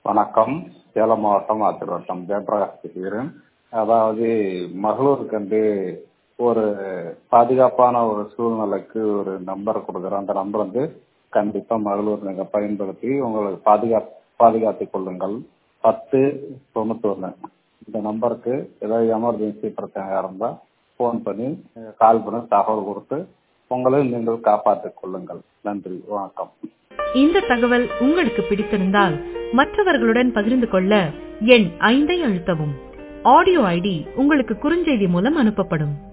வணக்கம் சேலம் மாவட்டம் ஆத்தூர் வட்டம் ஜெயபிரகாஷ் பேசுகிறேன் அதாவது மகளிருக்கு வந்து ஒரு பாதுகாப்பான ஒரு சூழ்நிலைக்கு ஒரு நம்பர் கொடுக்குறோம் அந்த நம்பர் வந்து கண்டிப்பாக மகளிர் நீங்கள் பயன்படுத்தி உங்களுக்கு பாதுகா பாதுகாத்துக் கொள்ளுங்கள் பத்து தொண்ணூத்தொன்று இந்த நம்பருக்கு ஏதாவது எமர்ஜென்சி பிரச்சனையாக இருந்தால் ஃபோன் பண்ணி கால் பண்ணி தகவல் கொடுத்து உங்களை நீங்கள் காப்பாற்றிக் கொள்ளுங்கள் நன்றி வணக்கம் இந்த தகவல் உங்களுக்கு பிடித்திருந்தால் மற்றவர்களுடன் பகிர்ந்து கொள்ள எண் ஐந்தை அழுத்தவும் ஆடியோ ஐடி உங்களுக்கு குறுஞ்செய்தி மூலம் அனுப்பப்படும்